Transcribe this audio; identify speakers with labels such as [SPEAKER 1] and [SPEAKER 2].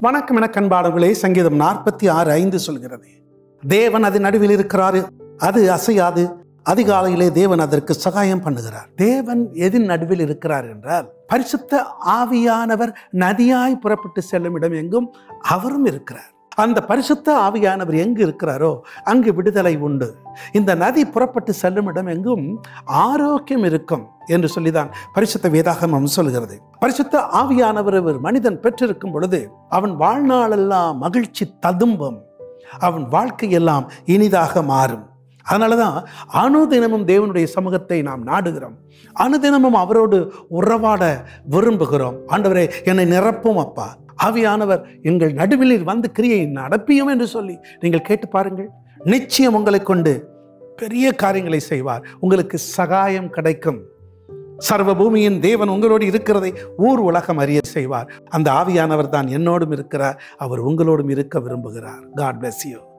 [SPEAKER 1] வணக்கம் என கண்பாளர்களே சங்கீதம் நாற்பத்தி ஆறு ஐந்து சொல்கிறது தேவன் அது நடுவில் இருக்கிறாரு அது அசையாது அதிகாலையிலே தேவன் அதற்கு சகாயம் பண்ணுகிறார் தேவன் எதின் நடுவில் இருக்கிறார் என்றால் பரிசுத்த ஆவியானவர் நதியாய் புறப்பட்டு செல்லும் இடம் எங்கும் அவரும் இருக்கிறார் அந்த பரிசுத்த ஆவியானவர் எங்கு இருக்கிறாரோ அங்கு விடுதலை உண்டு இந்த நதி புறப்பட்டு செல்லும் இடம் எங்கும் ஆரோக்கியம் இருக்கும் என்று சொல்லிதான் பரிசுத்த வேதாகமம் சொல்கிறது பரிசுத்த ஆவியானவர் ஒரு மனிதன் பெற்றிருக்கும் பொழுது அவன் வாழ்நாளெல்லாம் மகிழ்ச்சி ததும்பும் அவன் வாழ்க்கையெல்லாம் இனிதாக மாறும் அதனால தான் அனுதினமும் தேவனுடைய சமூகத்தை நாம் நாடுகிறோம் அனுதினமும் அவரோடு உறவாட விரும்புகிறோம் ஆண்டவரே என்னை நிரப்பும் அப்பா ஆவியானவர் எங்கள் நடுவில் வந்து கிரியை நடப்பியும் என்று சொல்லி நீங்கள் கேட்டு பாருங்கள் நிச்சயம் உங்களை கொண்டு பெரிய காரியங்களை செய்வார் உங்களுக்கு சகாயம் கிடைக்கும் சர்வ பூமியின் தேவன் உங்களோடு இருக்கிறதை ஊர் உலகம் அறிய செய்வார் அந்த ஆவியானவர் தான் என்னோடும் இருக்கிறார் அவர் உங்களோடும் இருக்க விரும்புகிறார் காட் bless you